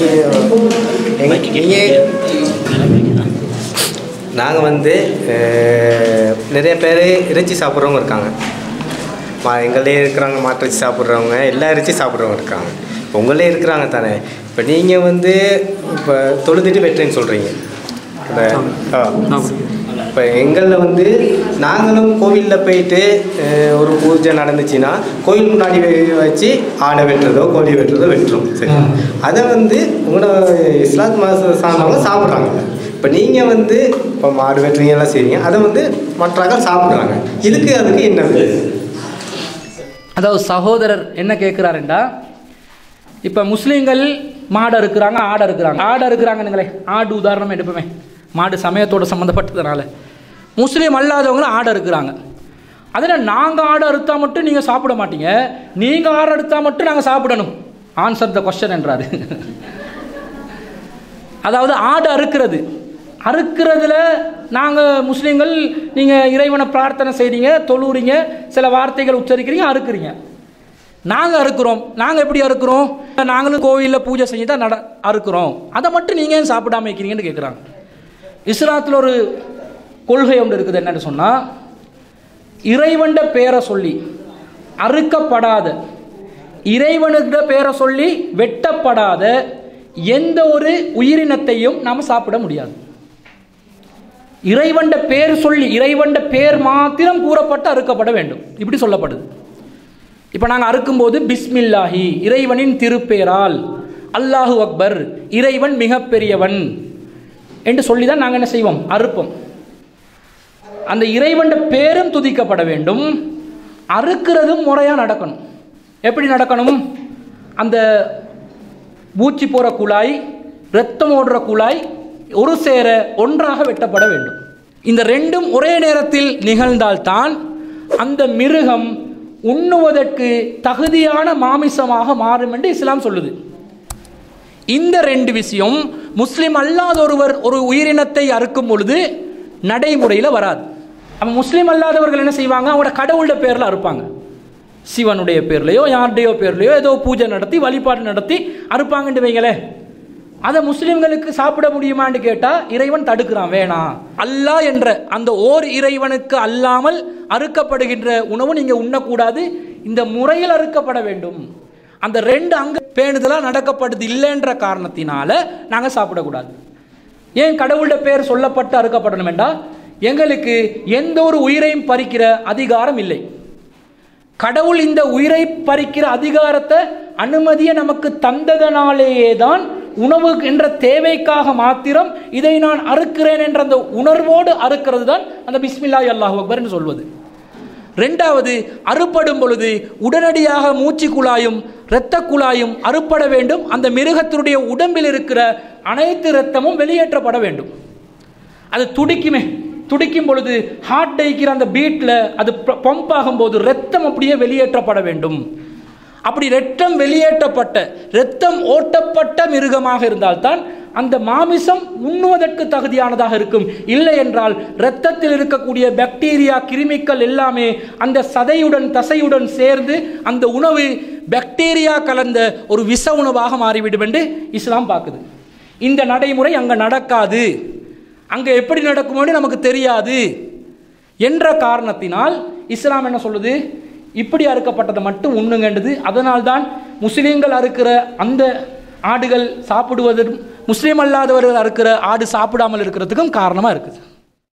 நீங்கள் நாங்கள் வந்து அஹ், நிறைய பேர் இறைச்சி சாப்பிட்றவங்க இருக்காங்க மா எங்களே இருக்கிறாங்க மாட்டிறைச்சி சாப்பிட்றவங்க எல்லா இறைச்சி சாப்பிட்றவங்க இருக்காங்க இப்போ உங்களே இருக்கிறாங்க தானே இப்போ நீங்கள் வந்து இப்போ தொழுதுட்டு வெட்டுறேன்னு சொல்கிறீங்க இப்போ எங்களில் வந்து நாங்களும் கோவிலில் போயிட்டு அஹ், ஒரு பூஜை நடந்துச்சுன்னா கோயில் முன்னாடி வை- வச்சு ஆடை வெட்டுறதோ கோழி வெட்டுறதோ வெட்டுறோம் சரி அதை வந்து உங்களோட இஸ்லாத் மத சார்ந்தவங்க சாப்பிட்றாங்க இப்போ நீங்கள் வந்து இப்போ மாடு வெட்டுறீங்க எல்லாம் செய்றீங்க அதை வந்து மற்றவர்கள் சாப்பிட்றாங்க இதுக்கு அதுக்கு என்னது அதாவது சகோதரர் என்ன கேட்குறாருண்டா இப்போ முஸ்லீம்கள் மாடு இருக்கிறாங்க ஆடை இருக்கிறாங்க ஆடை இருக்கிறாங்கன்னுங்களே ஆடு உதாரணம் எடுப்போமே மாடு சமயத்தோட சம்மந்தப்பட்டதுனால முஸ்லீம் அல்லாதவங்களும் ஆடை இருக்கிறாங்க அதில் நாங்கள் ஆடை அறுத்தா மட்டும் நீங்கள் சாப்பிட மாட்டீங்க நீங்கள் ஆடை அறுத்தா மட்டும் நாங்கள் சாப்பிடணும் ஆன்சர் த கொஸ்டின் என்றாரு அதாவது ஆடு அறுக்கிறது அறுக்கிறதுல நாங்கள் முஸ்லீம்கள் நீங்கள் இறைவனை பிரார்த்தனை செய்றீங்க தொழுறீங்க சில வார்த்தைகள் உச்சரிக்கிறீங்க அறுக்கிறீங்க நாங்கள் அறுக்கிறோம் நாங்கள் எப்படி அறுக்கிறோம் நாங்களும் கோவிலில் பூஜை செஞ்சு தான் நட அறுக்கிறோம் அதை மட்டும் நீங்கள் ஏன் சாப்பிடாம வைக்கிறீங்கன்னு கேட்குறாங்க இஸ்லாத்தில் ஒரு கொள்கை ஒன்று இருக்குது என்னன்னு சொன்னால் இறைவன்ட பேரை சொல்லி அறுக்கப்படாத இறைவனுக்கு பேரை சொல்லி வெட்டப்படாத எந்த ஒரு உயிரினத்தையும் நாம் சாப்பிட முடியாது இறைவன்ட பேர் சொல்லி இறைவன்ட பேர் மாத்திரம் கூறப்பட்டு அறுக்கப்பட வேண்டும் இப்படி சொல்லப்படுது இப்போ நாங்கள் அறுக்கும்போது பிஸ்மில்லாஹி இறைவனின் திருப்பேரால் அல்லாஹு அக்பர் இறைவன் மிகப்பெரியவன் என்று சொல்லி தான் நாங்கள் என்ன செய்வோம் அறுப்போம் அந்த இறைவன்ட பேரும் துதிக்கப்பட வேண்டும் அறுக்கிறதும் முறையாக நடக்கணும் எப்படி நடக்கணும் அந்த பூச்சி போகிற குழாய் ரத்தம் ஓடுற குழாய் ஒரு சேர ஒன்றாக வெட்டப்பட வேண்டும் இந்த ரெண்டும் ஒரே நேரத்தில் நிகழ்ந்தால்தான் அந்த மிருகம் உண்ணுவதற்கு தகுதியான மாமிசமாக மாறும் என்று இஸ்லாம் சொல்லுது இந்த ரெண்டு விஷயம் முஸ்லிம் அல்லாத ஒருவர் ஒரு உயிரினத்தை அறுக்கும் பொழுது நடைமுறையில் வராது அப்போ முஸ்லீம் அல்லாதவர்கள் என்ன செய்வாங்க அவங்களோட கடவுளோட பேரில் அறுப்பாங்க சிவனுடைய பேர்லையோ யாருடையோ பேர்லையோ ஏதோ பூஜை நடத்தி வழிபாடு நடத்தி அறுப்பாங்கன்னு வைங்களேன் அதை முஸ்லிம்களுக்கு சாப்பிட முடியுமான்னு கேட்டால் இறைவன் தடுக்கிறான் வேணாம் அல்லாஹ் என்ற அந்த ஓர் இறைவனுக்கு அல்லாமல் அறுக்கப்படுகின்ற உணவு நீங்கள் உண்ணக்கூடாது இந்த முறையில் அறுக்கப்பட வேண்டும் அந்த ரெண்டு அங்க பேணுதலாக நடக்கப்படுது இல்லைன்ற காரணத்தினால நாங்கள் சாப்பிடக்கூடாது ஏன் கடவுளோட பேர் சொல்லப்பட்டு அறுக்கப்படணும் என்றால் எங்களுக்கு எந்த ஒரு உயிரையும் பறிக்கிற அதிகாரம் இல்லை கடவுள் இந்த உயிரை பறிக்கிற அதிகாரத்தை அனுமதியை நமக்கு தந்ததனாலேயே தான் உணவு என்ற தேவைக்காக மாத்திரம் இதை நான் அறுக்கிறேன் என்ற அந்த உணர்வோடு அறுக்கிறது தான் அந்த பிஸ்மில்லாஹி அல்லாஹ் அக்பர்னு சொல்வது ரெண்டாவது அறுப்படும் பொழுது உடனடியாக மூச்சு குழாயும் இரத்த குழாயும் அறுப்பட வேண்டும் அந்த மிருகத்தினுடைய உடம்பில் இருக்கிற அனைத்து இரத்தமும் வெளியேற்றப்பட வேண்டும் அது துடிக்குமே துடிக்கும் பொழுது ஹார்ட் அடிக்கிற அந்த பீட்டில் அது பம்ப் ஆகும்போது ரத்தம் அப்படியே வெளியேற்றப்பட வேண்டும் அப்படி ரத்தம் வெளியேற்றப்பட்ட ரத்தம் ஓட்டப்பட்ட மிருகமாக இருந்தால்தான் அந்த மாமிசம் உண்ணுவதற்கு தகுதியானதாக இருக்கும் இல்லை என்றால் இரத்தத்தில் இருக்கக்கூடிய பாக்டீரியா கிருமிகள் எல்லாமே அந்த சதையுடன் தசையுடன் சேர்ந்து அந்த உணவு பாக்டீரியா கலந்த ஒரு விஷ உணவாக மாறிவிடும் என்று இஸ்லாம் பார்க்குது இந்த நடைமுறை அங்கே நடக்காது அங்கே எப்படி நடக்குமோன்னு நமக்கு தெரியாது என்ற காரணத்தினால் இஸ்லாம் என்ன சொல்லுது இப்படி அறுக்கப்பட்டதை மட்டும் உண்ணுங்கன்றது அதனால்தான் முஸ்லீம்கள் அறுக்கிற அந்த ஆடுகள் சாப்பிடுவதும் முஸ்லீம் அல்லாதவர்கள் அறுக்கிற ஆடு சாப்பிடாமல் இருக்கிறதுக்கும் காரணமாக இருக்குது